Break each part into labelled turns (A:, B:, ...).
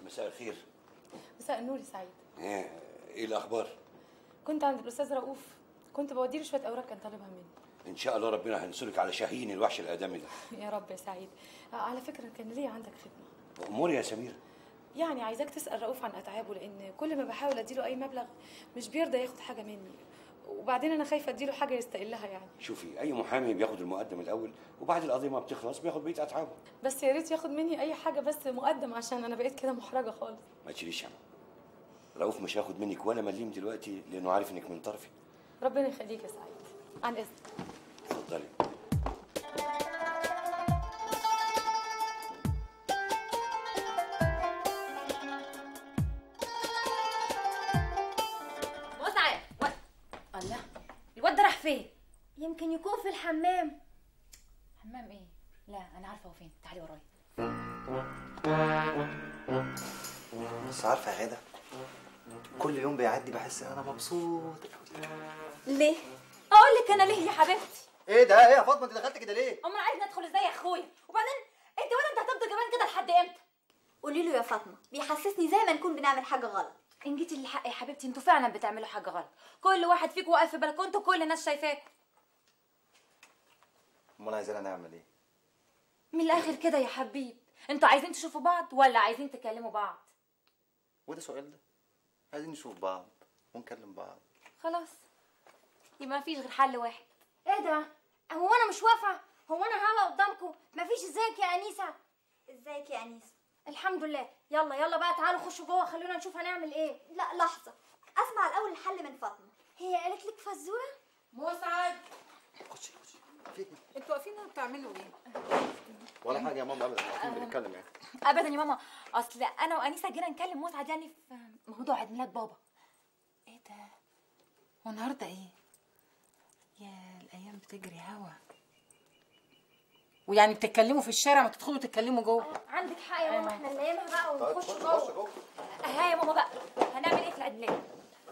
A: مساء الخير
B: مساء النور يا سعيد
A: ايه ايه الاخبار
B: كنت عند الاستاذ رؤوف كنت بودي له شويه اوراق كان طالبها مني
A: ان شاء الله ربنا هينصرك على شاهين الوحش الادمي ده
B: يا رب يا سعيد آه، على فكره كان ليا عندك خدمه
A: اموري يا سمير
B: يعني عايزاك تسال رؤوف عن اتعابه لان كل ما بحاول اديله اي مبلغ مش بيرضى ياخد حاجه مني وبعدين انا خايفه اديله حاجه يستقلها يعني
A: شوفي اي محامي بياخد المقدم الاول وبعد القضيه ما بتخلص بياخد بقيه اتعابه
B: بس يا ريت ياخد مني اي حاجه بس مقدم عشان انا بقيت كده محرجه خالص
A: ما تشيليش هم رؤوف مش هياخد منك ولا مليم دلوقتي لانه عارف انك من طرفي
B: ربنا يخليك يا سعيد عن اذنك
A: اتفضلي
C: مسعد الله الواد ده راح فين يمكن يكون في الحمام حمام ايه لا انا عارفه هو فين تعالي ورايا
D: بس عارفه يا غدا كل يوم بيعدي بحس ان انا مبسوط قوي
C: ليه اقول لك انا ليه يا حبيبتي
D: ايه ده ايه يا فاطمه انت دخلت كده ليه
C: امال عايز ندخل ازاي يا اخويا وبعدين انت ولا انت هتفضل جبان كده لحد امتى
E: قولي له يا فاطمه بيحسسني زي ما نكون بنعمل حاجه غلط
C: ان جيتي للحق يا حبيبتي انتوا فعلا بتعملوا حاجه غلط كل واحد فيكم واقف في بلكونته كل الناس شايفاكم
D: امال عايزانا نعمل ايه
C: من الاخر كده يا حبيب انتوا عايزين تشوفوا بعض ولا عايزين تكلموا بعض
D: وده سؤال ده عايزين نشوف بعض ونكلم بعض
C: خلاص يبقى مفيش غير حل واحد
E: ايه ده هو انا مش واقفه هو انا هوا قدامكم مفيش ازيك يا انيسه ازيك يا انيسه الحمد لله يلا يلا بقى تعالوا خشوا جوه خلونا نشوف هنعمل ايه لا لحظه اسمع الاول الحل من فاطمه هي قالت لك فزوره
F: مسعد
D: خشي خشي فيك
F: انتوا واقفين هنا بتعملوا ايه؟
D: ولا حاجه يا ماما ابدا واقفين بنتكلم يعني
C: ابدا يا ماما اصل انا وانيسه جينا نكلم مسعد يعني في موضوع عيد ميلاد بابا
F: ايه ده؟ هو النهارده ايه؟ يا الايام بتجري هوا ويعني بتتكلموا في الشارع ما تدخلوا تتكلموا جوه
E: عندك حق يا ماما احنا نلاقيها بقى
D: طيب
E: ونخش
D: خش
E: جوه
D: خش جوه
C: ها يا ماما بقى هنعمل ايه في العيد ميلاد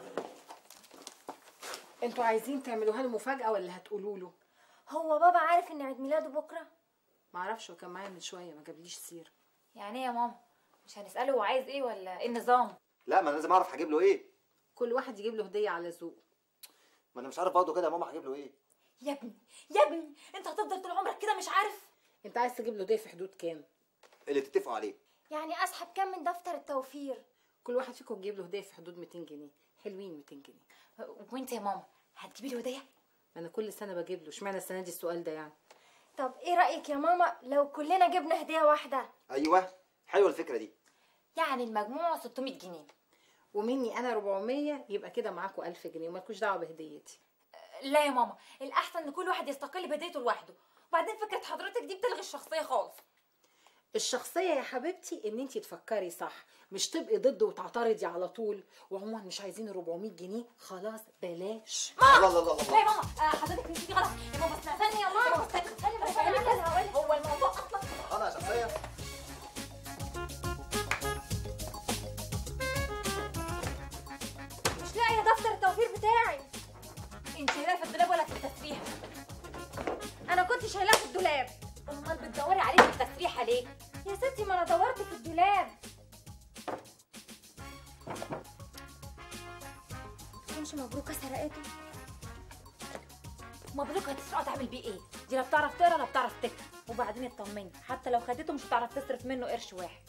F: انتوا عايزين تعملوها له مفاجاه ولا هتقولوا له
E: هو بابا عارف ان عيد ميلاده بكره
F: ما اعرفش هو كان معايا من شويه ما جابليش سيره
C: يعني ايه يا ماما مش هنساله هو عايز ايه ولا ايه النظام
D: لا ما انا لازم اعرف هجيب له ايه
F: كل واحد يجيب له هديه على ذوقه
D: ما انا مش عارف برضه كده يا ماما هجيب له ايه
C: يا ابني يا ابني انت هتفضل طول عمرك كده مش عارف
F: انت عايز تجيب له هديه في حدود كام
D: اللي تتفقوا عليه
E: يعني اسحب كام من دفتر التوفير
F: كل واحد فيكم يجيب له هديه في حدود 200 جنيه حلوين 200 جنيه
C: وانت يا ماما هتجيبي له هديه
F: ما انا كل سنه بجيب له اشمعنى السنه دي السؤال ده يعني
E: طب ايه رايك يا ماما لو كلنا جبنا هديه واحده
D: ايوه حلوه الفكره دي
C: يعني المجموع 600 جنيه
F: ومني انا 400 يبقى كده معاكم 1000 جنيه ومالكوش دعوه بهديتي
C: لا يا ماما الاحسن ان كل واحد يستقل بهديته لوحده وبعدين فكره حضرتك دي بتلغي الشخصيه خالص
F: الشخصية يا حبيبتي ان انتي تفكري صح مش تبقي ضد وتعترضي على طول وعموما مش عايزين 400 جنيه خلاص بلاش
D: الله الله الله
C: لا يا ماما آه، حضرتك نسيتي غلط يا ماما استني يا ماما استني استني بس أنا هو الموضوع اصلا
D: انا شخصيه
E: مش لاقيه دفتر التوفير بتاعي
C: انت لا في الدولاب ولا في التسريح
E: انا كنت شايلاه في الدولاب
C: امال بتدوري عليه في التسريحه ليه
E: يا ستي ما انا دورت في الدولاب مش مبروكه سرقته
C: مبروك هتسرقه تعمل بيه ايه دي لا بتعرف تقرا لا بتعرف تكتب وبعدين اطمني حتى لو خدته مش هتعرف تصرف منه قرش واحد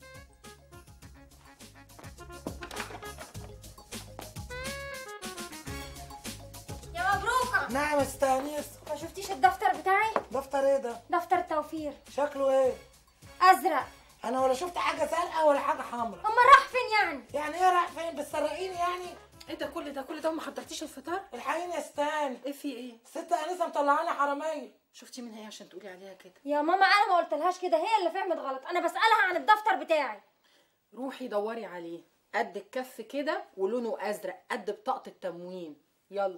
E: يا مبروكه
G: نعم استانيس
E: ما شفتيش الدفتر بتاعي
G: دفتر ايه ده
E: دفتر التوفير
G: شكله ايه
E: ازرق
G: انا ولا شفت حاجه زرقاء ولا حاجه حمراء
E: اما راح فين يعني
G: يعني ايه رايح فين بتسرقيني يعني
F: ايه ده كل ده كل ده وما حضرتيش الفطار
G: الحقيني يا استاني
F: ايه في ايه
G: ست انسه مطلعاني حراميه
F: شفتي منها ايه عشان تقولي عليها كده
E: يا ماما انا ما قلتلهاش كده هي اللي فهمت غلط انا بسالها عن الدفتر بتاعي
F: روحي دوري عليه قد الكف كده ولونه ازرق قد بطاقه التموين يلا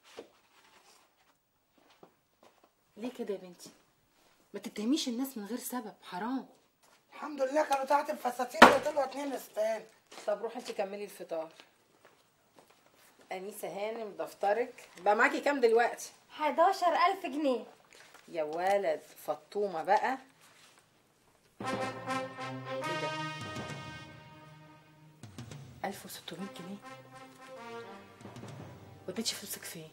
F: ليه كده يا بنتي ما تتهميش الناس من غير سبب حرام
G: الحمد لله كانوا تحت الفساتين ده طلعوا اتنين استان
F: طب روحي انت كملي الفطار انيسه هانم دفترك بقى معاكي كام دلوقتي
E: 11000 جنيه
F: يا ولد فطومه بقى ايه ده 1600 جنيه وديتي فلوسك فين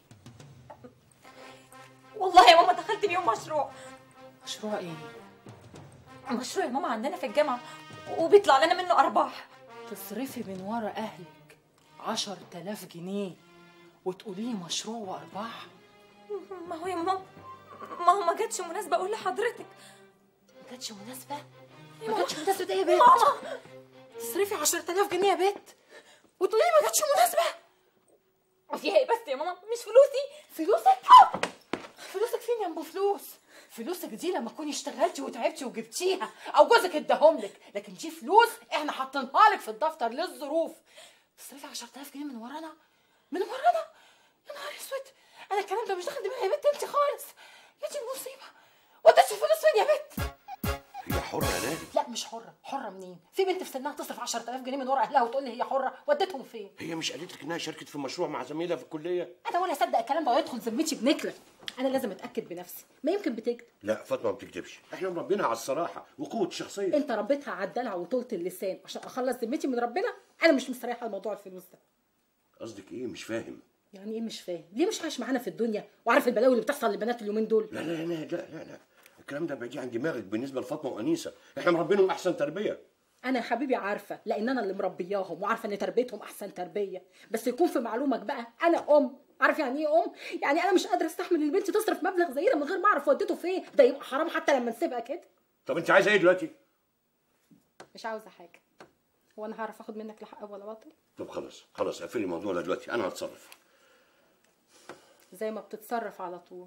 C: والله يا ماما دخلت بيهم مشروع
F: مشروع ايه
C: مشروع يا ماما عندنا في الجامعه وبيطلع لنا منه ارباح
F: تصرفي من ورا اهلك عشر تلاف جنيه وتقولي لي مشروع وارباح
C: ما هو يا ماما ما هو ما جاتش مناسبه اقول لحضرتك
F: ما كانتش مناسبه ما كانتش مناسبه ايه يا بنت
C: ماما
F: تصرفي 10000 جنيه يا بنت وتقولي لي ما كانتش مناسبه
C: فيها ايه بس يا ماما مش فلوسي
F: فلوسك فلوسك فين يا ام فلوس فلوسك دي لما تكوني اشتغلتي وتعبتي وجبتيها او جوزك اداهم لك لكن دي فلوس احنا حاطينها لك في الدفتر للظروف تصرفي 10000 جنيه من ورانا من ورانا يا نهار اسود انا الكلام ده مش داخل دماغي يا بنت انت خالص يا دي المصيبه وديتي الفلوس فين يا بنت
A: هي حره يا نادي
F: لا مش حره حره منين في بنت في سنها تصرف 10000 جنيه من ورا اهلها وتقول لي هي حره وديتهم فين
A: هي مش قالت لك انها شاركت في مشروع مع زميلها في الكليه
F: انا ولا اصدق الكلام ده ويدخل ذمتي بنكله انا لازم اتاكد بنفسي ما يمكن بتكذب
A: لا فاطمه ما بتكذبش احنا مربينها على الصراحه وقوه الشخصيه
F: انت ربيتها على الدلع وطولة اللسان عشان اخلص ذمتي من ربنا انا مش مستريحه لموضوع الفلوس ده
A: قصدك ايه مش فاهم
F: يعني ايه مش فاهم ليه مش عايش معانا في الدنيا وعارف البلاوي اللي بتحصل للبنات اليومين دول
A: لا لا لا لا لا لا الكلام ده بعيد عن دماغك بالنسبه لفاطمه وانيسه احنا مربينهم احسن تربيه
F: انا يا حبيبي عارفه لان انا اللي مربياهم وعارفه ان تربيتهم احسن تربيه بس يكون في معلومك بقى انا ام عارف يعني ايه ام يعني انا مش قادره استحمل البنت تصرف مبلغ زي ده من غير ما اعرف وديته فين ده يبقى حرام حتى لما نسيبها كده
A: طب انت عايزه ايه دلوقتي
F: مش عاوزه حاجه هو انا هعرف اخد منك لا حق ولا باطل
A: طب خلاص خلاص قفلي الموضوع ده دلوقتي انا هتصرف
F: زي ما بتتصرف على طول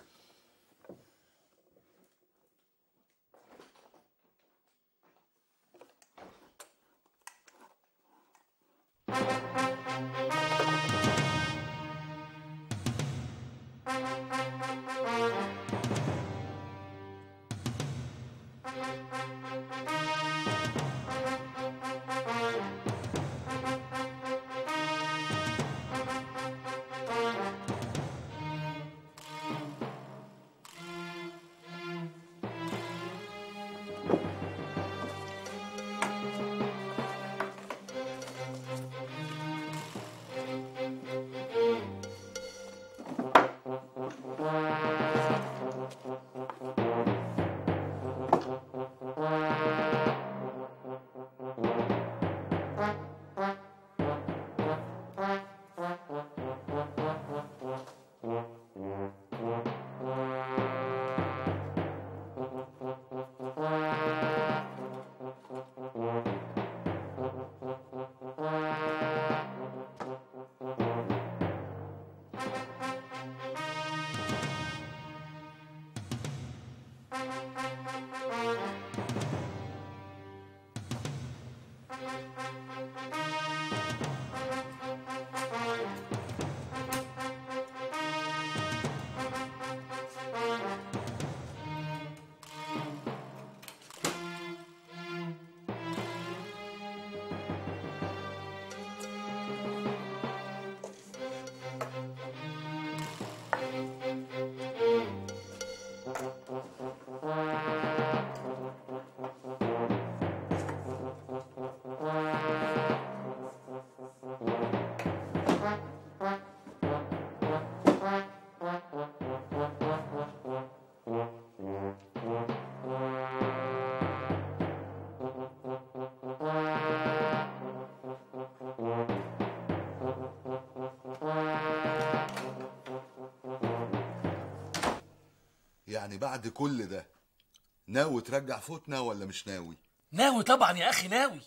H: يعني بعد كل ده ناوي ترجع فوتنا ولا مش ناوي
I: ناوي طبعا يا اخي ناوي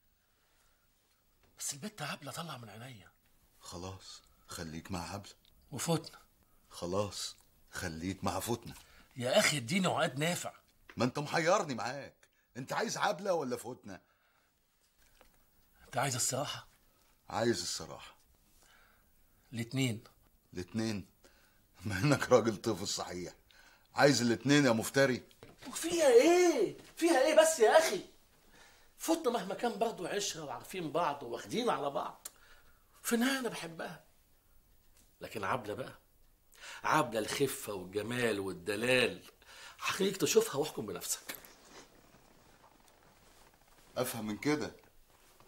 I: بس البت عبله طلع من عينيا
H: خلاص خليك مع عبلة
I: وفوتنا
H: خلاص خليك مع فوتنا
I: يا اخي اديني وعد نافع
H: ما انت محيرني معاك انت عايز عبلة ولا فوتنا
I: انت عايز الصراحه
H: عايز الصراحة
I: الاتنين
H: الاتنين ما انك راجل طفل صحيح عايز الاتنين يا مفتري
I: وفيها ايه فيها ايه بس يا اخي فوتنا مهما كان برضه عشره وعارفين بعض واخدين على بعض في النهايه انا بحبها لكن عبله بقى عبله الخفه والجمال والدلال هخليك تشوفها واحكم بنفسك
H: افهم من كده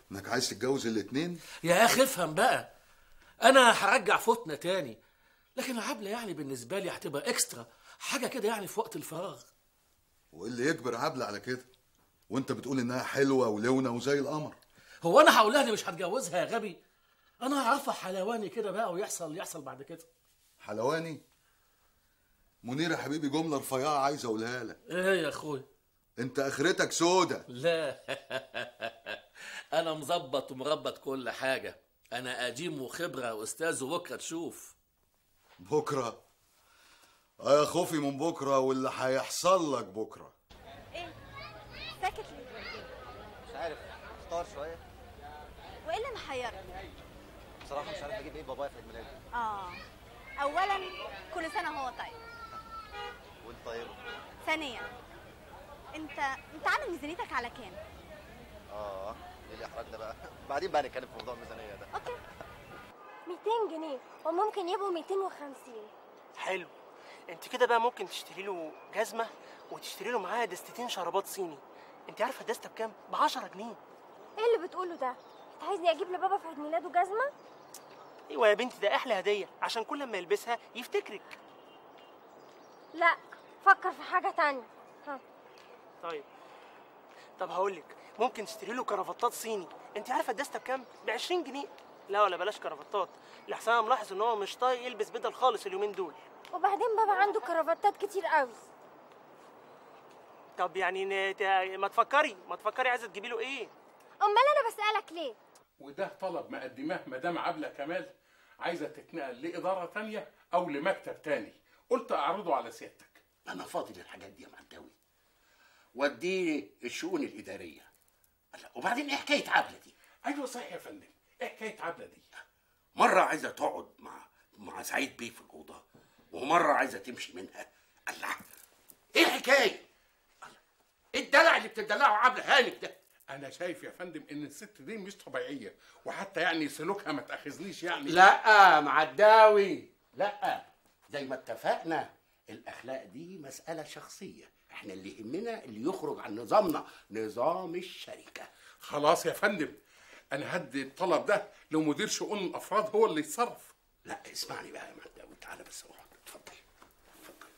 H: انك عايز تتجوز الاتنين
I: يا اخي افهم بقى انا هرجع فتنه تاني لكن عبله يعني بالنسبه لي هتبقى اكسترا حاجه كده يعني في وقت الفراغ
H: وايه اللي يجبر عبلة على كده وانت بتقول انها حلوه ولونة وزي القمر
I: هو انا هقول لها اني مش هتجوزها يا غبي انا هعرفها حلواني كده بقى ويحصل يحصل بعد كده
H: حلواني منير يا حبيبي جمله رفيعه عايز اقولها لك
I: ايه يا اخويا
H: انت اخرتك سودة
I: لا انا مظبط ومربط كل حاجه انا قديم وخبره واستاذ وبكره تشوف
H: بكره اه يا خوفي من بكره واللي هيحصل لك بكره
E: ايه ساكت ليه
D: مش عارف اختار شويه
E: وايه اللي محيرك
D: بصراحه مش عارف اجيب ايه بابايا في عيد ميلاده
E: اه اولا كل سنه هو طيب
D: وانت طيب
E: ثانيا انت انت عامل ميزانيتك على كام
D: اه ايه الاحراج ده بقى بعدين بقى نتكلم في موضوع الميزانيه ده
E: اوكي 200 جنيه وممكن يبقوا 250
J: حلو انت كده بقى ممكن تشتري له جزمه وتشتري له معاها دستتين شرابات صيني انت عارفه الدسته بكام ب 10 جنيه
E: ايه اللي بتقوله ده انت عايزني اجيب لبابا في عيد ميلاده جزمه
J: ايوه يا بنتي ده احلى هديه عشان كل ما يلبسها يفتكرك
E: لا فكر في حاجه تانية ها
J: طيب طب هقول لك ممكن تشتري له كرافتات صيني انت عارفه الدسته بكام ب 20 جنيه لا ولا بلاش كرافتات لحسن انا ملاحظ ان هو مش طايق يلبس بدل خالص اليومين دول
E: وبعدين بابا عنده كرافتات كتير قوي
J: طب يعني ن- ت- ما تفكري ما تفكري عايزه تجيبي له ايه
E: امال انا بسالك ليه
K: وده طلب مقدماه مدام عبلة كمال عايزة تتنقل لإدارة تانية أو لمكتب تاني قلت أعرضه على سيادتك
A: انا فاضي للحاجات دي يا معداوي وديه الشؤون الاداريه لا، وبعدين ايه حكايه عبله دي
K: أيوة صحيح يا فندم إيه حكاية عبلة دي
A: مره عايزه تقعد مع مع سعيد بيه في الاوضه ومره عايزه تمشي منها الله ايه الحكايه الله. ايه الدلع اللي بتدلعه عبله هانك ده
K: أنا شايف يا فندم إن الست دي مش طبيعية وحتى يعني سلوكها ما تأخذنيش يعني
A: لا معداوي لا زي ما اتفقنا الاخلاق دي مساله شخصيه احنا اللي يهمنا اللي يخرج عن نظامنا نظام الشركه
K: خلاص يا فندم أنا هدي الطلب ده لمدير شؤون الأفراد هو اللي يتصرف
A: لا اسمعني بقى يا معداوي تعالى بس اقعد اتفضل اتفضل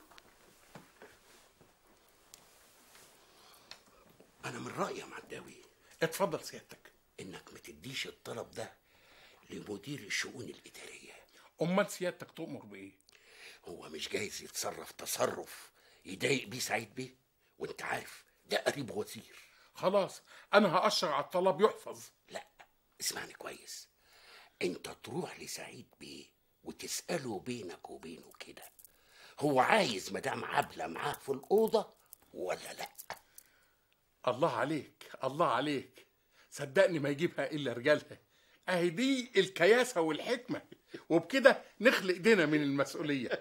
A: انا من رايي يا معداوي
K: اتفضل سيادتك
A: انك ما تديش الطلب ده لمدير الشؤون الاداريه
K: أمال سيادتك تؤمر بإيه
A: هو مش جايز يتصرف تصرف يضايق بيه سعيد بيه وانت عارف ده قريب وزير
K: خلاص أنا هأشر على الطلب يحفظ
A: لا اسمعني كويس انت تروح لسعيد بيه وتسأله بينك وبينه كده هو عايز مدام عبلة معاه في الأوضة ولا لا
K: الله عليك الله عليك صدقني ما يجيبها الا رجالها اهي دي الكياسه والحكمه وبكده نخلق ايدينا من المسؤوليه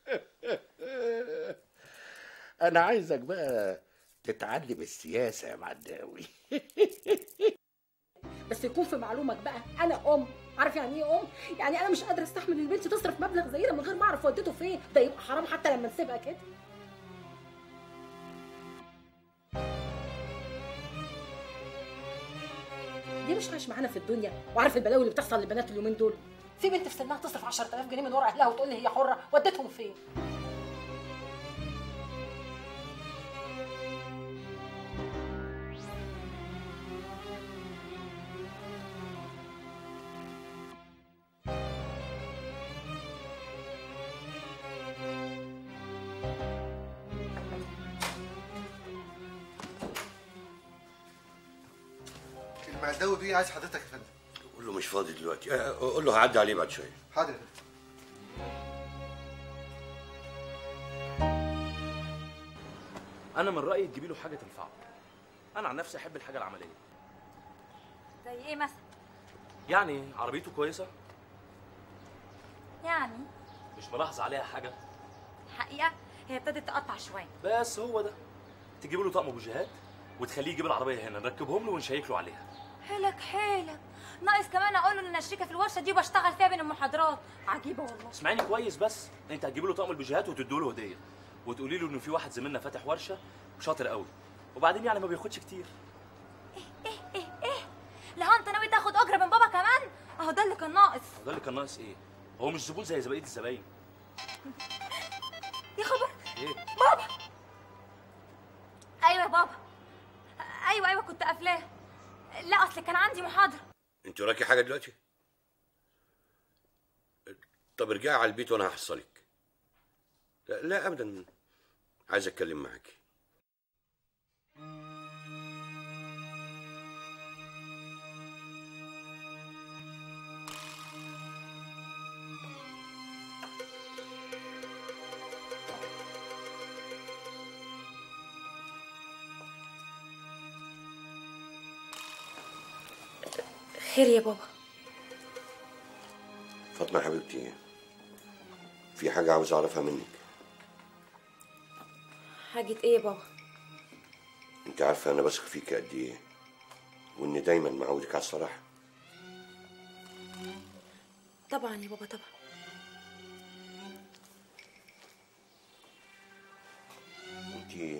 A: انا عايزك بقى تتعلم السياسه يا معداوي
L: بس يكون في معلومك بقى انا ام عارف يعني ايه ام يعني انا مش قادره استحمل البنت تصرف مبلغ زي ده من غير ما اعرف وديته فين ده يبقى حرام حتى لما نسيبها كده دي مش عايش معانا في الدنيا وعارف البلاوي اللي بتحصل للبنات اليومين دول في بنت في سنها تصرف 10000 جنيه من ورا اهلها وتقول لي هي حره وديتهم فين
D: المعداوي بيه عايز حضرتك يا فندم
A: قول له مش فاضي دلوقتي آه، قول له هعدي عليه بعد شويه
D: حاضر يا فندم
M: انا من رايي تجيبي له حاجه تنفعه انا عن نفسي احب الحاجه العمليه
C: زي ايه مثلا
M: يعني عربيته كويسه
C: يعني
M: مش ملاحظ عليها حاجه
C: حقيقه هي ابتدت تقطع شويه
M: بس هو ده تجيبي له طقم بوجيهات وتخليه يجيب العربيه هنا نركبهم له ونشيك له عليها
C: حيلك حيلك ناقص كمان اقول له ان انا شريكه في الورشه دي وبشتغل فيها بين المحاضرات عجيبه والله
M: اسمعيني كويس بس انت هتجيبي له طقم البوجيهات وتدوا له هديه وتقولي له ان في واحد زميلنا فاتح ورشه وشاطر قوي وبعدين يعني ما بياخدش كتير
C: لا هو انت ناوي
E: ده اللي كان ناقص
M: ده اللي كان ناقص ايه هو مش زبون زي بقيه الزباين
E: يا خبر
M: ايه
E: بابا ايوه يا بابا ايوه ايوه كنت قافلاه لا اصل كان عندي محاضره
N: انت وراكي حاجه دلوقتي طب ارجعي على البيت وانا هحصلك لا, لا ابدا عايز اتكلم معاكي
E: خير يا بابا
N: فاطمه يا حبيبتي في حاجه عاوز اعرفها منك
E: حاجه ايه يا بابا
N: انت عارفه انا بثق فيك قد ايه واني دايما معودك على الصراحه
E: طبعا يا بابا طبعا
N: انت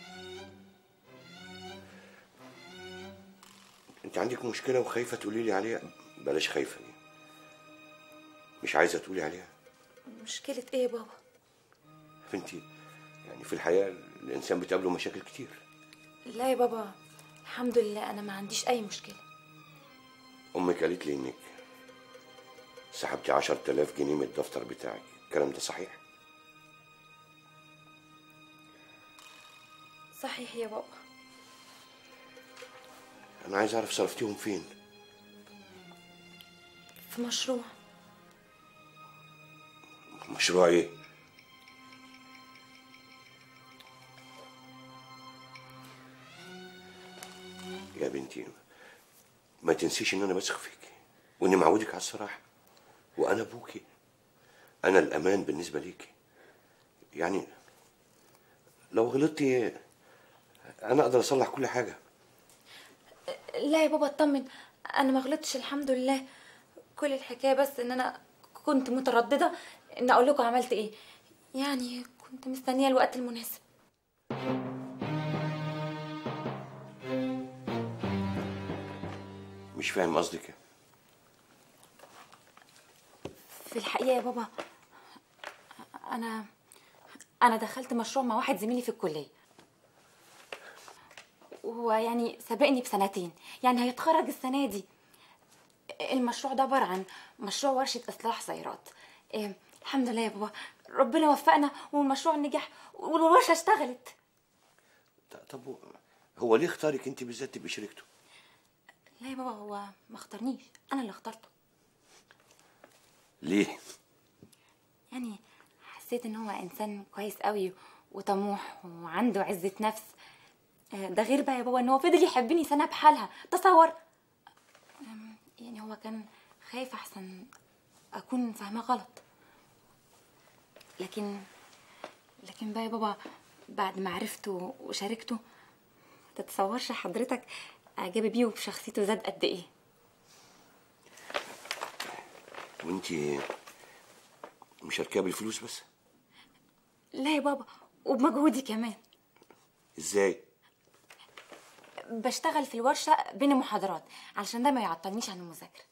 N: انت عندك مشكله وخايفه تقولي لي عليها بلاش خايفه دي مش عايزه تقولي عليها
E: مشكله ايه يا بابا
N: بنتي يعني في الحياه الانسان بتقابله مشاكل كتير
E: لا يا بابا الحمد لله انا ما عنديش اي مشكله
N: امك قالت لي انك سحبتي 10000 جنيه من الدفتر بتاعك الكلام ده صحيح
E: صحيح يا بابا
N: انا عايز اعرف صرفتيهم فين
E: في مشروع
N: مشروع ايه يا بنتي ما تنسيش ان انا بثق فيكي واني معودك على الصراحه وانا ابوكي انا الامان بالنسبه ليكي يعني لو غلطتي انا اقدر اصلح كل حاجه
E: لا يا بابا اطمن انا ما غلطتش الحمد لله كل الحكايه بس ان انا كنت متردده ان اقول لكم عملت ايه يعني كنت مستنيه الوقت المناسب
N: مش فاهم قصدك إيه.
E: في الحقيقه يا بابا انا انا دخلت مشروع مع واحد زميلي في الكليه وهو يعني سابقني بسنتين يعني هيتخرج السنه دي المشروع ده عباره عن مشروع ورشه اصلاح سيارات إيه الحمد لله يا بابا ربنا وفقنا والمشروع نجح والورشه اشتغلت
N: طب هو ليه اختارك انت بالذات تبقي شريكته
E: لا يا بابا هو ما اختارنيش انا اللي اخترته
N: ليه
E: يعني حسيت ان هو انسان كويس قوي وطموح وعنده عزه نفس آه، ده غير بقى يا بابا ان هو فضل يحبني سنه بحالها تصور أم، يعني هو كان خايف احسن اكون فاهمه غلط لكن لكن بقى يا بابا بعد ما عرفته وشاركته تتصورش حضرتك اعجابي بيه وبشخصيته زاد قد ايه
N: وانت مشاركاه بالفلوس بس
E: لا يا بابا وبمجهودي كمان
N: ازاي
E: بشتغل في الورشة بين المحاضرات علشان ده ما يعطلنيش عن المذاكرة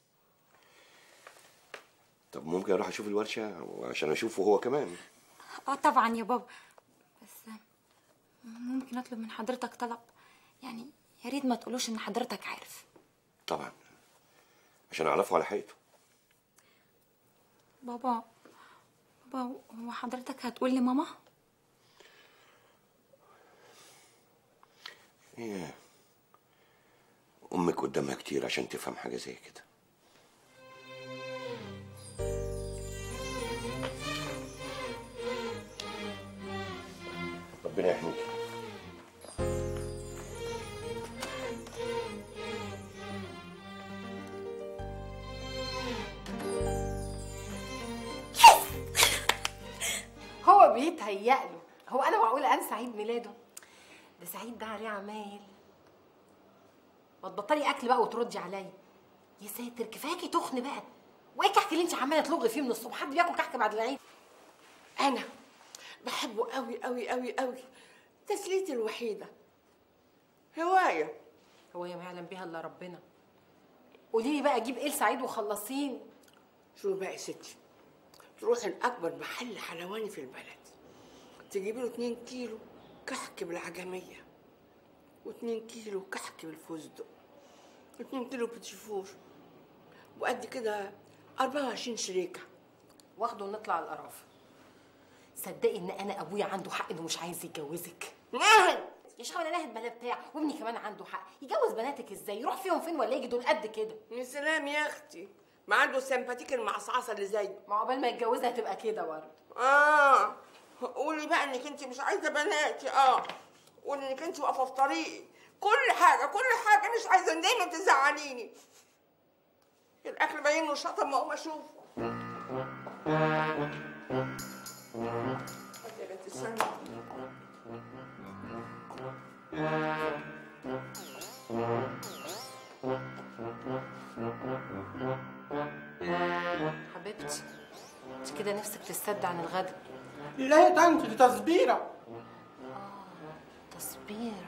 N: طب ممكن اروح اشوف الورشه وعشان اشوفه هو كمان
E: اه طبعا يا بابا بس ممكن اطلب من حضرتك طلب يعني يا ريت ما تقولوش ان حضرتك عارف
N: طبعا عشان اعرفه على حقيقته
E: بابا بابا هو حضرتك هتقول لماما
N: ايه امك قدامها كتير عشان تفهم حاجه زي كده ربنا يحميك
F: هو بيتهيأله هو انا معقوله انسى عيد ميلاده ده سعيد ده عليه عمايل ما تبطلي اكل بقى وتردي عليا يا ساتر كفاكي تخن بقى وايه الكحك اللي انت عماله تلغي فيه من الصبح حد بياكل كحك بعد العيد
G: انا بحبه قوي قوي قوي قوي تسليتي الوحيده هوايه
F: هو ما يعلم بيها الا ربنا قولي لي بقى اجيب ايه لسعيد وخلصيني
G: شوفي بقى يا ستي تروحي لاكبر محل حلواني في البلد تجيبي له 2 كيلو كحك بالعجميه و2 كيلو كحك بالفستق و2 كيلو بتشفور وقد كده 24 شريكه
F: واخده ونطلع القرافه صدقي ان انا ابويا عنده حق انه مش عايز يتجوزك
G: ناهد
F: يا شيخه انا ناهد بلا بتاع وابني كمان عنده حق يجوز بناتك ازاي يروح فيهم فين ولا يجي دول قد كده
G: يا سلام يا اختي ما عنده السمباتيك المعصعصه اللي زي
F: ما عقبال ما يتجوزها هتبقى كده برضه
G: اه قولي بقى انك انت مش عايزه بناتي اه قولي انك انت واقفه في طريقي كل حاجه كل حاجه مش عايزه دايما تزعليني الاكل باين له شطه ما اقوم اشوفه يا بنت السنة.
F: حبيبتي انت كده نفسك تستد عن الغدا
J: لا يا طنط دي تصبيره
F: تصبير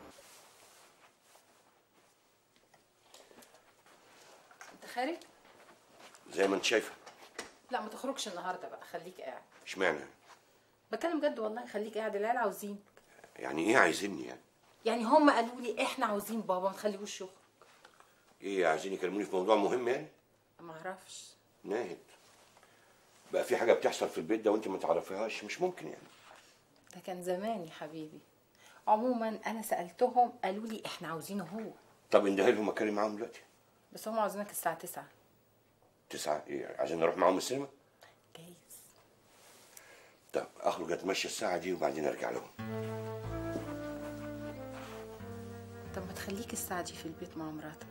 F: انت خارج
N: زي ما انت شايفه
F: لا ما تخرجش النهارده بقى خليك قاعد
N: اشمعنى
F: بتكلم جد والله خليك قاعد العيال عاوزين
N: يعني ايه عايزيني يعني
F: يعني هم قالوا لي احنا عاوزين بابا ما تخليهوش يخرج
N: ايه عايزين يكلموني في موضوع مهم يعني
F: ما اعرفش
N: ناهد بقى في حاجه بتحصل في البيت ده وانت ما تعرفيهاش مش ممكن يعني
F: ده كان زمان يا حبيبي عموما انا سالتهم قالوا لي احنا عاوزينه هو
N: طب اندهي لهم اتكلم معاهم دلوقتي
F: بس هم عاوزينك الساعه 9
N: تسعة ايه عايزين نروح معاهم السينما
F: جايز
N: طب اخرج اتمشى الساعه دي وبعدين ارجع لهم
F: طب ما تخليك الساعه دي في البيت مع مراتك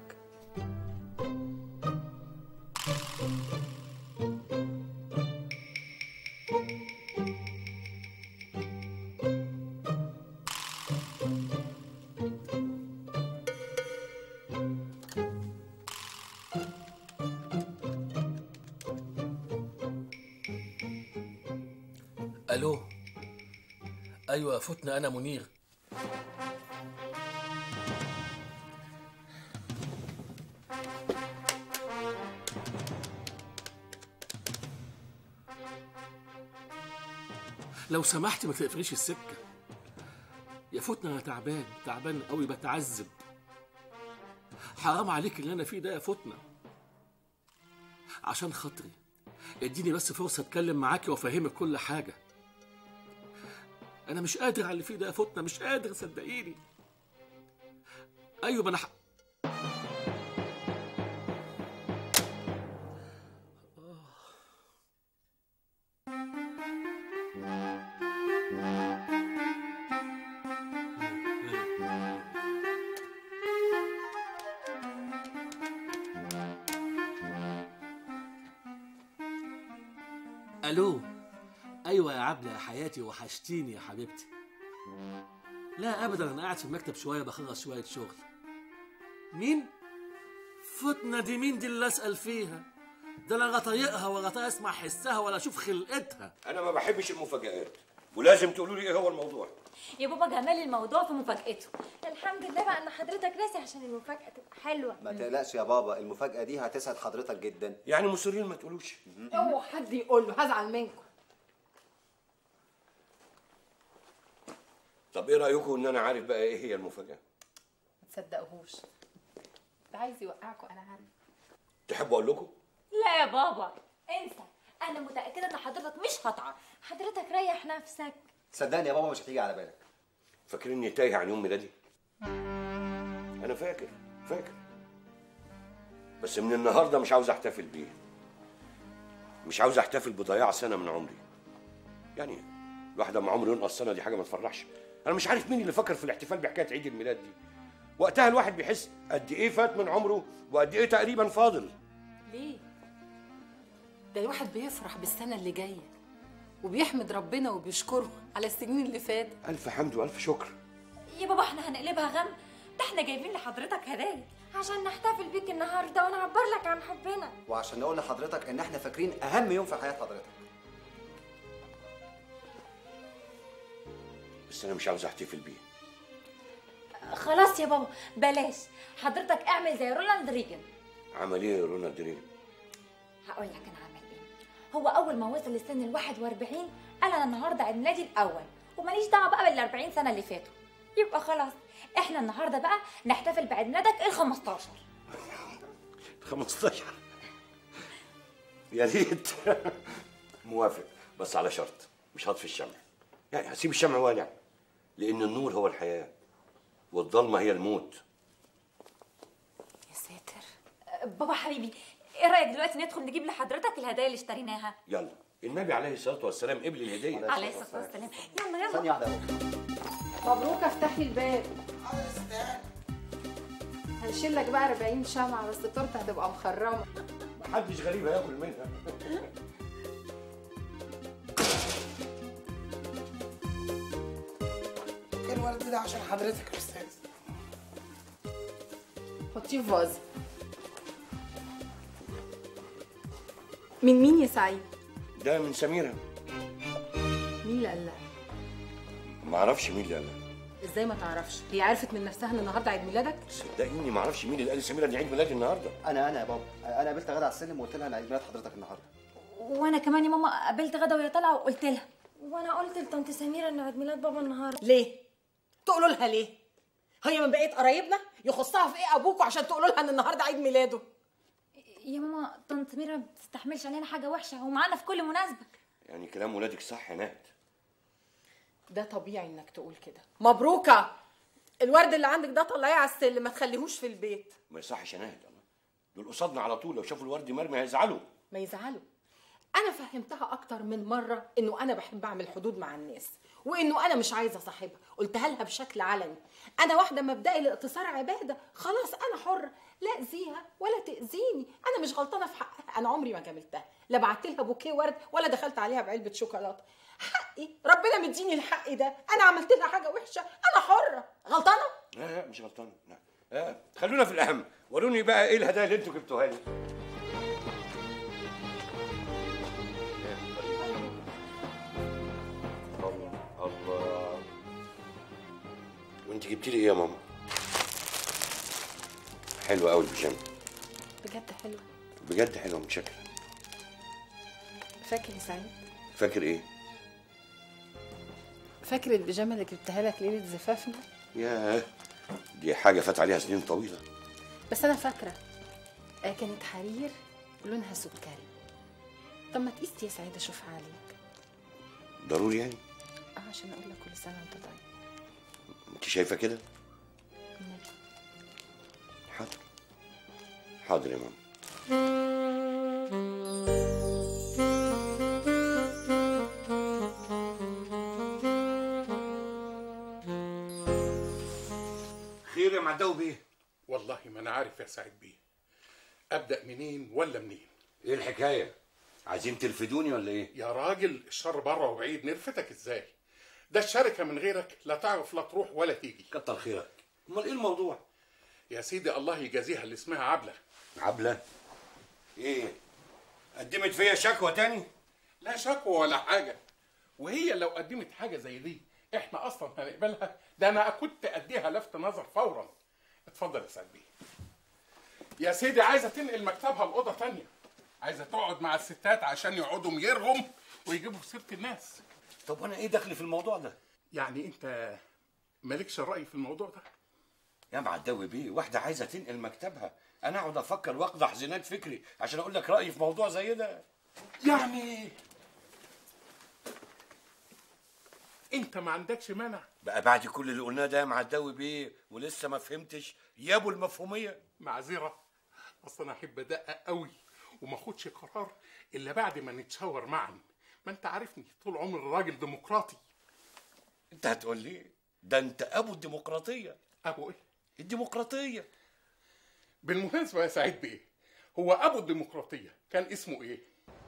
I: الو ايوه فتنا انا منير لو سمحتي ما تقفليش السكه يا فتنا انا تعبان تعبان قوي بتعذب حرام عليك اللي انا فيه ده يا فتنا عشان خاطري اديني بس فرصه اتكلم معاكي وافهمك كل حاجه انا مش قادر على اللي فيه ده يا فتنه مش قادر صدقيني ايوه ما انا ح... الو ايوه يا عبله يا حياتي وحشتيني يا حبيبتي لا ابدا انا قاعد في المكتب شويه بخلص شويه شغل مين فتنه دي مين دي اللي اسال فيها ده انا لا طايقها ولا طايق اسمع حسها ولا اشوف خلقتها
N: انا ما بحبش المفاجآت ولازم تقولوا لي ايه هو الموضوع
C: يا بابا جمال الموضوع في مفاجأته الحمد لله بقى ان حضرتك راسي عشان المفاجأة تبقى حلوة
D: ما تقلقش يا بابا المفاجأة دي هتسعد حضرتك جدا
N: يعني مصرين ما تقولوش
F: اوعوا حد يقول له هزعل منكم
N: طب ايه رايكم ان انا عارف بقى ايه هي المفاجاه
F: ما تصدقوهوش ده عايز يوقعكم انا عارف
N: تحبوا اقول لكم
C: لا يا بابا انسى انا متأكدة ان حضرتك مش هتعرف حضرتك ريح نفسك
D: صدقني يا بابا مش هتيجي على بالك
N: فاكريني تايه عن يوم ميلادي انا فاكر فاكر بس من النهارده مش عاوز احتفل بيه مش عاوز احتفل بضياع سنه من عمري يعني الواحد لما عمره ينقص سنه دي حاجه ما تفرحش انا مش عارف مين اللي فكر في الاحتفال بحكايه عيد الميلاد دي وقتها الواحد بيحس قد ايه فات من عمره وقد ايه تقريبا فاضل
F: ليه ده الواحد بيفرح بالسنه اللي جايه وبيحمد ربنا وبيشكره على السنين اللي فاتت
N: الف حمد والف شكر
C: يا بابا احنا هنقلبها غم ده احنا جايبين لحضرتك هدايا
E: عشان نحتفل بيك النهارده ونعبر لك عن حبنا
D: وعشان نقول لحضرتك ان احنا فاكرين اهم يوم في حياة حضرتك
N: بس انا مش عاوز احتفل بيه
C: خلاص يا بابا بلاش حضرتك اعمل زي رونالد ريجن
N: عمل ايه رونالد ريم
C: هقول لك انا عمل ايه هو اول ما وصل لسن ال 41 قال انا النهارده عيد ميلادي الاول وماليش دعوه بقى بال 40 سنه اللي فاتوا يبقى خلاص احنا النهارده بقى نحتفل بعيد ميلادك ال 15
N: 15 يا ريت موافق بس على شرط مش هطفي الشمع يعني هسيب الشمع والع لان النور هو الحياه والضلمه هي الموت
C: يا ساتر بابا حبيبي ايه رايك دلوقتي ندخل نجيب لحضرتك الهدايا اللي اشتريناها
N: يلا النبي عليه الصلاه والسلام قبل الهديه
C: عليه الصلاه والسلام يلا يلا
D: ثانية واحدة
L: مبروك افتح لي الباب هنشيل لك بقى 40 شمعة بس التورته هتبقى مخرمة
N: محدش غريب هياكل منها
J: كان الورد ده عشان حضرتك يا استاذ
L: حطيه في فاز من مين يا سعيد؟
N: ده من سميره
L: مين اللي قال لها؟
N: ما اعرفش مين اللي قالها
L: ازاي ما تعرفش؟ هي عرفت من نفسها ان النهارده عيد ميلادك؟
N: صدقيني ما اعرفش مين اللي قال لسميره ان عيد ميلادي النهارده
D: انا انا يا بابا انا قابلت غدا على السلم وقلت لها ان عيد ميلاد حضرتك النهارده
C: وانا كمان يا ماما قابلت غدا وهي طالعه وقلت لها
E: وانا قلت لطنط سميره ان عيد ميلاد بابا النهارده
F: ليه؟ تقولوا لها ليه؟ هي من بقيه قرايبنا يخصها في ايه ابوكوا عشان تقولوا لها ان النهارده عيد ميلاده؟
C: يا ماما طنط سميره ما بتستحملش علينا حاجه وحشه ومعانا في كل مناسبه
N: يعني كلام ولادك صح يا نهد
F: ده طبيعي انك تقول كده مبروكه الورد اللي عندك ده طلعيه على السلم ما تخليهوش في البيت
N: ما يصحش يا نهد الله دول قصادنا على طول لو شافوا الورد مرمي هيزعلوا
F: ما يزعلوا انا فهمتها اكتر من مره انه انا بحب اعمل حدود مع الناس وانه انا مش عايزه صاحبها قلتها لها بشكل علني انا واحده مبدئي الاقتصار عباده خلاص انا حره لا اذيها ولا تاذيني انا مش غلطانه في حقها انا عمري ما جاملتها لا بعت لها بوكيه ورد ولا دخلت عليها بعلبه شوكولاته حقي ربنا مديني الحق ده انا عملت لها حاجه وحشه انا حره غلطانه
N: لا لا مش غلطان لا آه. خلونا في الاهم وروني بقى ايه الهدايا اللي انتوا جبتوها لي الله الله وانت جبتي لي ايه يا ماما حلوه قوي البيجامه
L: بجد حلوة
N: بجد حلوه متشكر
L: فاكر يا سعيد؟
N: فاكر ايه
L: فاكر البيجامة اللي جبتها لك ليلة زفافنا؟
N: ياه دي حاجه فات عليها سنين طويله
L: بس أنا فاكرة آه، كانت حرير ولونها سكري طب ما تقيس يا سعيد أشوفها عليك
N: ضروري يعني
L: اه عشان أقول لك كل سنة وأنت طيب
N: انت شايفه كده
L: النبي.
N: حاضر حاضر يا ماما خير يا معداوي بيه
K: والله ما انا عارف يا سعيد بيه ابدا منين ولا منين
N: ايه الحكايه عايزين ترفدوني ولا ايه
K: يا راجل الشر بره وبعيد نرفتك ازاي ده الشركه من غيرك لا تعرف لا تروح ولا تيجي
N: كتر خيرك امال ايه الموضوع
K: يا سيدي الله يجازيها اللي اسمها عبله
N: عبله ايه قدمت فيا شكوى تاني
K: لا شكوى ولا حاجه وهي لو قدمت حاجه زي دي احنا اصلا هنقبلها ده انا كنت اديها لفت نظر فورا اتفضل يا سعيد بيه يا سيدي عايزه تنقل مكتبها لاوضه تانية عايزه تقعد مع الستات عشان يقعدوا يرغم ويجيبوا سيره الناس
N: طب وانا ايه دخلي في الموضوع ده
K: يعني انت مالكش راي في الموضوع ده
N: يا معداوي بيه واحده عايزه تنقل مكتبها انا اقعد افكر واقضح زناد فكري عشان اقول لك رايي في موضوع زي ده
K: يعني انت ما عندكش مانع
N: بقى بعد كل اللي قلناه ده يا معداوي بيه ولسه ما فهمتش يا ابو المفهوميه
K: معذره اصل انا احب ادقق قوي وما اخدش قرار الا بعد ما نتشاور معا ما انت عارفني طول عمري راجل ديمقراطي
N: انت هتقول لي ده انت ابو الديمقراطيه
K: ابو ايه
N: الديمقراطيه
K: بالمناسبه يا سعيد بيه هو ابو الديمقراطيه كان اسمه ايه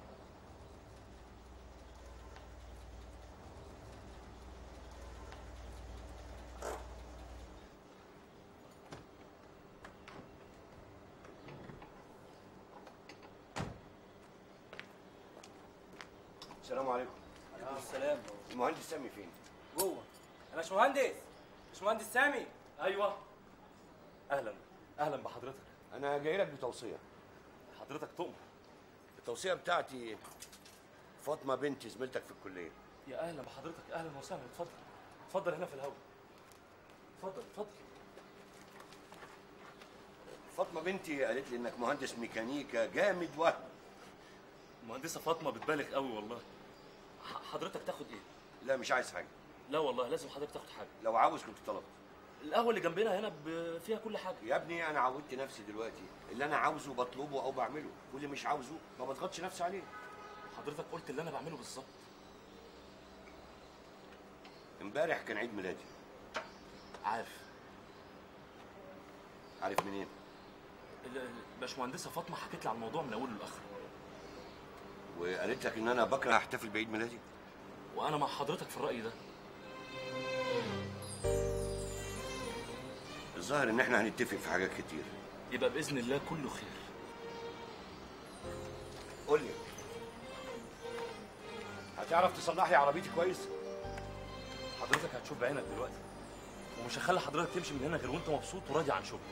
N: السلام عليكم
O: عليكم السلام
N: المهندس سامي فين
O: جوه يا باشمهندس باشمهندس سامي ايوه اهلا اهلا بحضرتك
N: انا جاي لك بتوصيه
M: حضرتك تؤمر
N: التوصيه بتاعتي فاطمه بنتي زميلتك في الكليه
M: يا اهلا بحضرتك اهلا وسهلا اتفضل اتفضل هنا في الهوا اتفضل اتفضل
N: فاطمه بنتي قالت لي انك مهندس ميكانيكا جامد وهم
M: مهندسه فاطمه بتبالغ قوي والله ح- حضرتك تاخد ايه
N: لا مش عايز حاجه
M: لا والله لازم حضرتك تاخد حاجه
N: لو عاوز كنت طلبت
M: القهوه اللي جنبنا هنا ب... فيها كل حاجه
N: يا ابني انا عودت نفسي دلوقتي اللي انا عاوزه بطلبه او بعمله واللي مش عاوزه ما بضغطش نفسي عليه
M: حضرتك قلت اللي انا بعمله بالظبط
N: امبارح كان عيد ميلادي
M: عارف
N: عارف منين
M: ال- الباشمهندسه فاطمه حكت لي على الموضوع من اوله لاخره
N: وقالت لك ان انا بكره احتفل بعيد ميلادي
M: وانا مع حضرتك في الراي ده
N: الظاهر ان احنا هنتفق في حاجات كتير
M: يبقى باذن الله كله خير
N: قول لي هتعرف تصلح لي عربيتي كويس
M: حضرتك هتشوف بعينك دلوقتي ومش هخلي حضرتك تمشي من هنا غير وانت مبسوط وراضي عن شغلك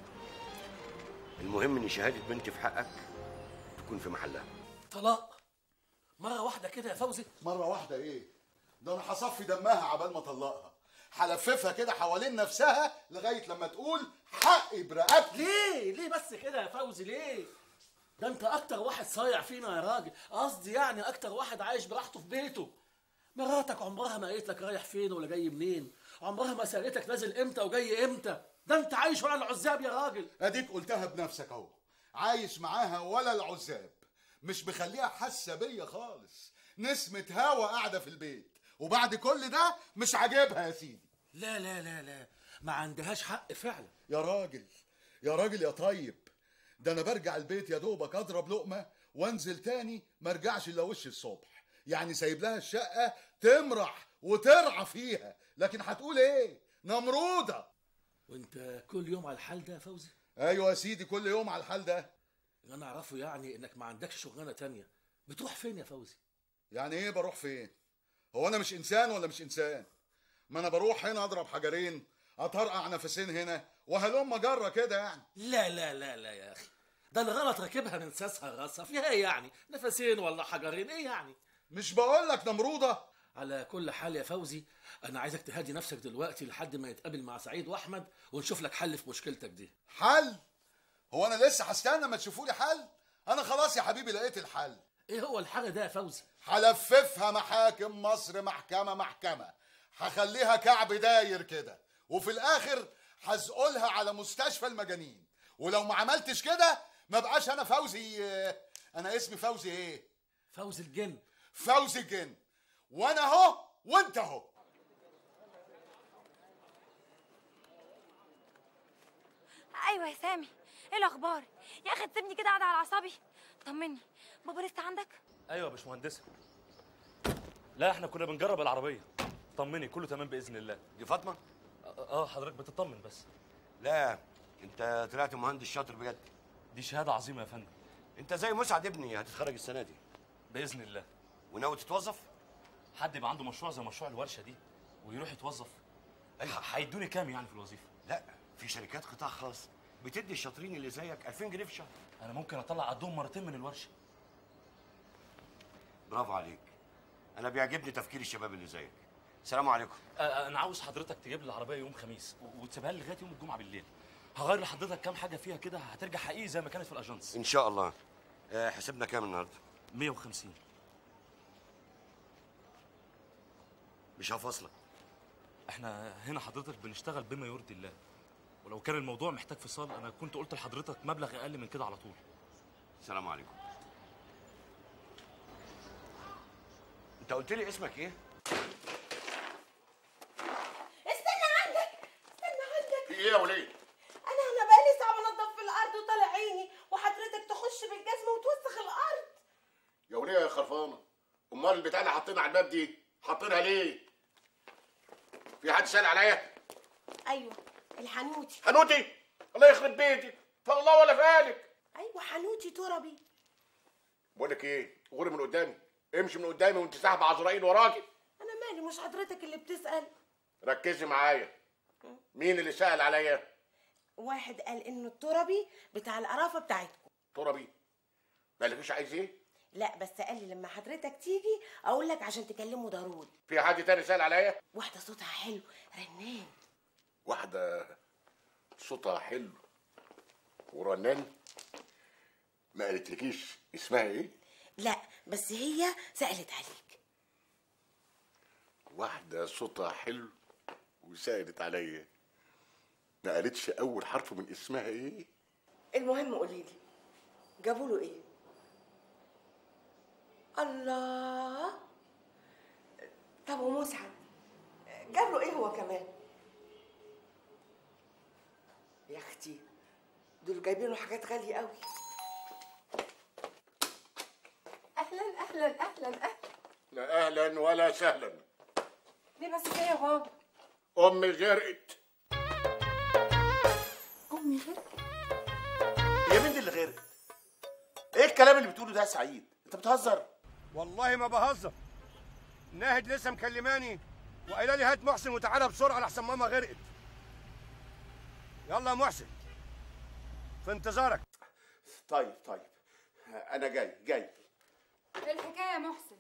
N: المهم ان شهاده بنتي في حقك تكون في محلها
I: طلاق مره واحده كده يا فوزي
H: مرة واحدة ايه؟ ده انا هصفي دمها عبال ما اطلقها هلففها كده حوالين نفسها لغاية لما تقول حقي برقبتي
I: ليه ليه بس كده يا فوزي ليه ده انت اكتر واحد صايع فينا يا راجل قصدي يعني اكتر واحد عايش براحته في بيته مراتك عمرها ما قالت لك رايح فين ولا جاي منين عمرها ما سالتك نازل امتى وجاي امتى ده انت عايش ولا العزاب يا راجل
H: اديك قلتها بنفسك اهو عايش معاها ولا العزاب مش مخليها حاسه بيا خالص نسمة هوا قاعدة في البيت وبعد كل ده مش عاجبها يا سيدي
I: لا لا لا لا ما عندهاش حق فعلا
H: يا راجل يا راجل يا طيب ده انا برجع البيت يا دوبك اضرب لقمه وانزل تاني ما ارجعش الا وش الصبح يعني سايب لها الشقه تمرح وترعى فيها لكن هتقول ايه نمروده
I: وانت كل يوم على الحال ده يا فوزي
H: ايوه يا سيدي كل يوم على الحال ده
I: اللي انا اعرفه يعني انك ما عندكش شغلانه تانية بتروح فين يا فوزي
H: يعني ايه بروح فين هو انا مش انسان ولا مش انسان ما انا بروح هنا اضرب حجرين اطرقع نفسين هنا وهلم جره كده يعني
I: لا لا لا لا يا اخي ده الغلط راكبها من ساسها راسها فيها ايه يعني نفسين ولا حجرين ايه يعني
H: مش بقول لك نمروده
I: على كل حال يا فوزي انا عايزك تهدي نفسك دلوقتي لحد ما يتقابل مع سعيد واحمد ونشوف لك حل في مشكلتك دي
H: حل هو انا لسه هستنى ما تشوفوا لي حل انا خلاص يا حبيبي لقيت الحل
I: ايه هو الحل ده يا فوزي
H: هلففها محاكم مصر محكمه محكمه هخليها كعب داير كده وفي الاخر هزقلها على مستشفى المجانين ولو ما عملتش كده ما بقاش انا فوزي آه، انا اسمي فوزي ايه
I: فوزي الجن
H: فوزي الجن وانا اهو وانت اهو
E: ايوه يا سامي ايه الاخبار يا اخي تسيبني كده قاعده على اعصابي طمني بابا لسه عندك
M: ايوه يا باشمهندسه لا احنا كنا بنجرب العربيه طمني كله تمام باذن الله
N: دي فاطمه
M: اه حضرتك بتطمن بس
N: لا انت طلعت مهندس شاطر بجد
M: دي شهاده عظيمه يا فندم
N: انت زي مسعد ابني هتتخرج السنه دي
M: باذن الله
N: وناوي تتوظف
M: حد يبقى عنده مشروع زي مشروع الورشه دي ويروح يتوظف
N: أيوة.
M: هيدوني كام يعني في الوظيفه
N: لا في شركات قطاع خاص بتدي الشاطرين اللي زيك 2000 جنيه في الشهر
M: انا ممكن اطلع قدهم مرتين من الورشه
N: برافو عليك انا بيعجبني تفكير الشباب اللي زيك السلام عليكم
M: آه، انا عاوز حضرتك تجيب لي العربيه يوم خميس و- وتسيبها لي لغايه يوم الجمعه بالليل هغير لحضرتك كام حاجه فيها كده هترجع حقيقي زي ما كانت في الاجانس
N: ان شاء الله آه، حسبنا كام النهارده
M: 150
N: مش هفصلك
M: احنا هنا حضرتك بنشتغل بما يرضي الله ولو كان الموضوع محتاج فصال انا كنت قلت لحضرتك مبلغ اقل من كده على طول
N: السلام عليكم انت قلت لي اسمك ايه
P: استنى عندك استنى عندك
K: في ايه يا وليه؟
P: انا انا بقالي ساعه بنضف في الارض وطالع عيني وحضرتك تخش بالجزمه وتوسخ الارض
K: يا وليه يا خرفانه امال البتاع اللي حاطينها على الباب دي حاطينها ليه؟ في حد سال عليا؟
P: ايوه الحنوتي
K: حنوتي الله يخرب بيتك فالله ولا فالك
P: ايوه حنوتي تربي
K: بقول لك ايه غوري من قدامي امشي من قدامي وانت ساحب عزرائيل وراكي
P: انا مالي مش حضرتك اللي بتسال
K: ركزي معايا مين اللي سأل عليا
P: واحد قال انه التربي بتاع القرافه بتاعتكم
K: تربي
A: مالكش عايز ايه
P: لا بس قال لي لما حضرتك تيجي اقول لك عشان تكلمه ضروري
A: في حد تاني سال عليا
P: واحده صوتها حلو رنان
A: واحده صوتها حلو ورنان ما قالتلكيش اسمها ايه
P: لا بس هي سالت عليك
A: واحده صوتها حلو وسالت عليا ما قالتش اول حرف من اسمها ايه
P: المهم قولي لي جابوا له ايه الله طب ومسعد جاب له ايه هو كمان يا اختي دول جايبين له حاجات غاليه قوي اهلا اهلا اهلا اهلا
A: لا اهلا ولا سهلا
P: ليه بس كده يا بابا
A: امي غرقت
P: امي غير
Q: هي مين دي اللي غيرك؟ ايه الكلام اللي بتقوله ده يا سعيد؟ انت بتهزر؟
R: والله ما بهزر ناهد لسه مكلماني وقايله لي هات محسن وتعالى بسرعه لحسن ماما غرقت يلا يا محسن في انتظارك
Q: طيب طيب انا جاي جاي
S: ايه الحكايه يا محسن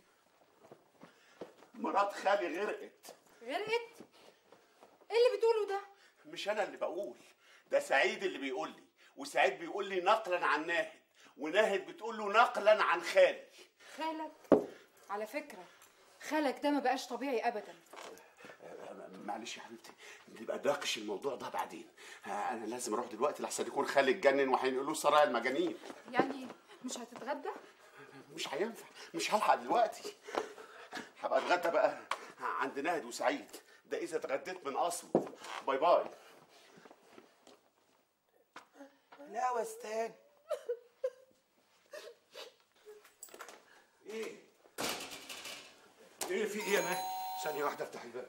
Q: مرات خالي غرقت
S: غرقت ايه اللي بتقوله ده
Q: مش انا اللي بقول ده سعيد اللي بيقول لي وسعيد بيقول لي نقلا عن ناهد وناهد بتقول له نقلا عن خالي
S: خالك على فكره خالك ده ما بقاش طبيعي ابدا
Q: معلش يا حبيبتي نبقى نناقش الموضوع ده بعدين ها، انا لازم اروح دلوقتي لحسن يكون خالي اتجنن وهينقلوه سرايا المجانين
S: يعني مش هتتغدى
Q: مش هينفع مش هلحق دلوقتي هبقى اتغدى بقى عند ناهد وسعيد ده اذا اتغديت من اصله باي باي
T: لا وستان
R: ايه ايه في ايه يا مهدي ثانيه واحده افتح الباب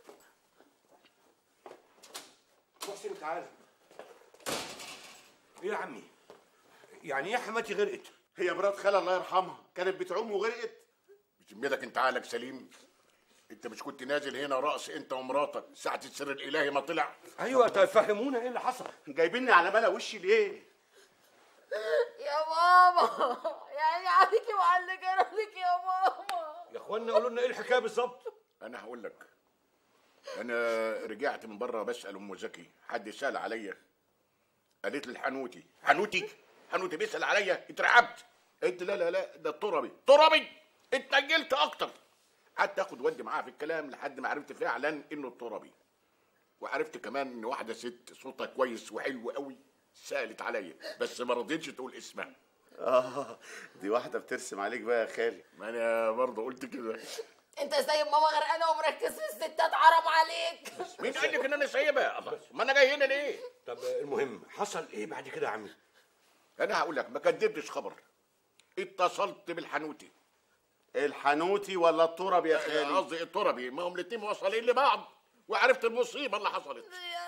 R: محسن تعالى ايه يا عمي يعني ايه حماتي غرقت
Q: هي مرات خالة الله يرحمها كانت بتعوم وغرقت
A: بذمتك انت عقلك سليم انت مش كنت نازل هنا رقص انت ومراتك ساعة السر الالهي ما طلع
R: ايوه طيب فهمونا ايه اللي حصل
Q: جايبيني على ملا وشي ليه
P: يا ماما يعني عليكي وعلى اللي جرالك يا ماما
R: يا اخوانا قولوا لنا ايه الحكايه بالظبط
A: انا هقول لك انا رجعت من بره بسال ام زكي حد سال عليا قالت لي الحنوتي حنوتي حنوتي بيسال عليا اترعبت قلت لا لا لا ده التربي تربي اتنجلت اكتر قعدت اخد ودي معاها في الكلام لحد ما عرفت فعلا انه التربي وعرفت كمان ان واحده ست صوتها كويس وحلو قوي سالت عليا بس ما رضيتش تقول اسمها
Q: اه دي واحده بترسم عليك بقى يا خالي
A: ما انا برضه قلت كده
P: انت سايب ماما غرقانه ومركز في الستات حرام عليك
A: مين قال لك ان انا سايبها الله، ما انا جاي هنا ليه
R: طب المهم حصل ايه بعد كده يا عمي
A: انا هقول لك ما كدبتش خبر اتصلت بالحنوتي
Q: الحنوتي ولا التربي يا خالي
A: قصدي التربي ما هم الاتنين موصلين لبعض وعرفت المصيبه اللي حصلت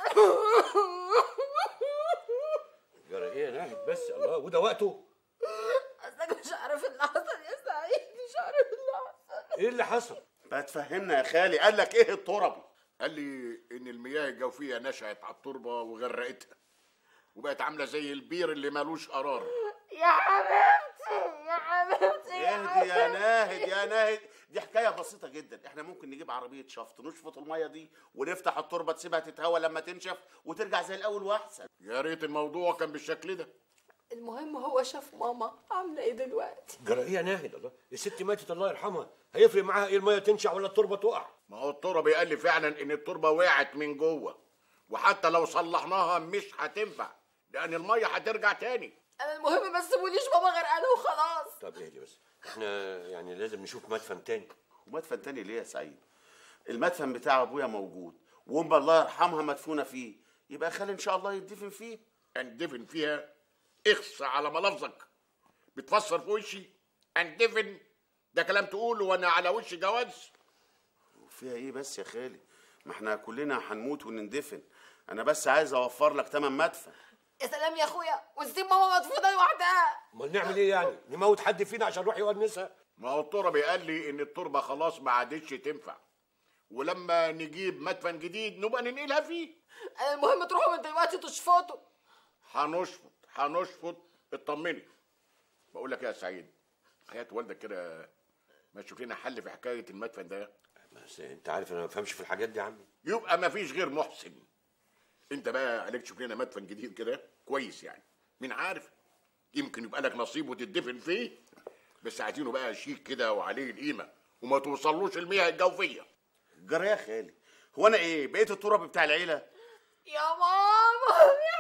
R: جرى ايه يا ناهد بس الله وده وقته
P: اصلك مش عارف اللي حصل يا سعيد مش عارف اللي حصل
R: ايه اللي حصل
Q: ما تفهمنا يا خالي قال لك ايه التربي
A: قال لي ان المياه الجوفيه نشأت على التربه وغرقتها وبقت عامله زي البير اللي مالوش قرار
P: يا حبيبتي يا حبيبتي يا
Q: اهدي يا ناهد يا ناهد دي حكايه بسيطه جدا احنا ممكن نجيب عربيه شفط نشفط الميه دي ونفتح التربه تسيبها تتهوى لما تنشف وترجع زي الاول واحسن
A: يا ريت الموضوع كان بالشكل ده
P: المهم هو شاف ماما عامله ايه دلوقتي
R: جرى ايه يا ناهد الله الست ماتت الله يرحمها هيفرق معاها ايه الميه تنشع ولا التربه تقع
A: ما هو التربه قال لي فعلا ان التربه وقعت من جوه وحتى لو صلحناها مش هتنفع لان الميه هترجع تاني
P: انا المهم بس سيبونيش ماما غرقانه وخلاص
R: طب اهدي بس احنا يعني لازم نشوف مدفن تاني
Q: ومدفن تاني ليه يا سعيد المدفن بتاع ابويا موجود وام الله يرحمها مدفونه فيه يبقى خالي ان شاء الله يدفن فيه
A: اندفن فيها اخص على ملفظك بتفسر في وشي اندفن ده كلام تقوله وانا على وش جواز
Q: فيها ايه بس يا خالي ما احنا كلنا هنموت ونندفن انا بس عايز اوفر لك تمن مدفن
P: يا سلام يا اخويا ونسيب ماما مدفونه لوحدها
R: امال نعمل ايه يعني نموت حد فينا عشان نروح يونسها
A: ما هو التربي قال لي ان التربه خلاص ما عادتش تنفع ولما نجيب مدفن جديد نبقى ننقلها فيه
P: انا المهم تروحوا من دلوقتي تشفطوا
A: هنشفط هنشفط اطمني بقول لك يا سعيد حياة والدك كده ما تشوف لنا حل في حكايه المدفن ده
N: بس انت عارف انا ما بفهمش في الحاجات دي يا عمي
A: يبقى ما فيش غير محسن انت بقى عليك تشوف لنا مدفن جديد كده كويس يعني مين عارف يمكن يبقى لك نصيب وتدفن فيه بس عايزينه بقى شيك كده وعليه القيمه وما توصلوش المياه الجوفيه
Q: جرى يا خالي هو انا ايه بقيت التراب بتاع العيله
P: يا ماما في